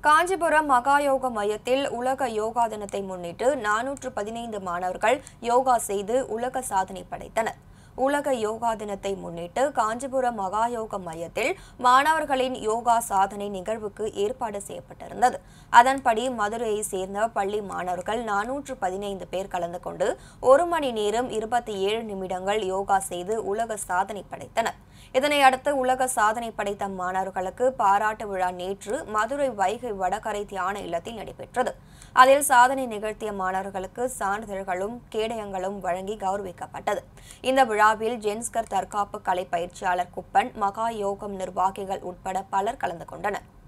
காஞ்சிபுரம் மகாயோக மையத்தில் உலக யோகா தினத்தை முன்னிட்டு நானூற்று பதினைந்து மாணவர்கள் யோகா செய்து உலக சாதனை படைத்தனர் உலக யோகா தினத்தை முன்னிட்டு காஞ்சிபுரம் மகாயோக மையத்தில் மாணவர்களின் யோகா சாதனை நிகழ்வுக்கு ஏற்பாடு செய்யப்பட்டிருந்தது அதன்படி மதுரையை சேர்ந்த பள்ளி மாணவர்கள் நானூற்று பதினைந்து பேர் கலந்து கொண்டு ஒரு மணி நேரம் இருபத்தி ஏழு நிமிடங்கள் யோகா செய்து உலக சாதனை படைத்தனர் இதனை அடுத்து உலக சாதனை படைத்த மாணவர்களுக்கு பாராட்டு விழா நேற்று மதுரை வைகை வடகரை தியான இல்லத்தில் நடைபெற்றது அதில் சாதனை நிகழ்த்திய மாணவர்களுக்கு சான்றிதழ்களும் கேடயங்களும் வழங்கி கௌரவிக்கப்பட்டது இந்த விழாவில் ஜென்ஸ்கர் தற்காப்பு கலை பயிற்சியாளர் குப்பன் மகா யோகம் நிர்வாகிகள் உட்பட பலர் கலந்து கொண்டனர்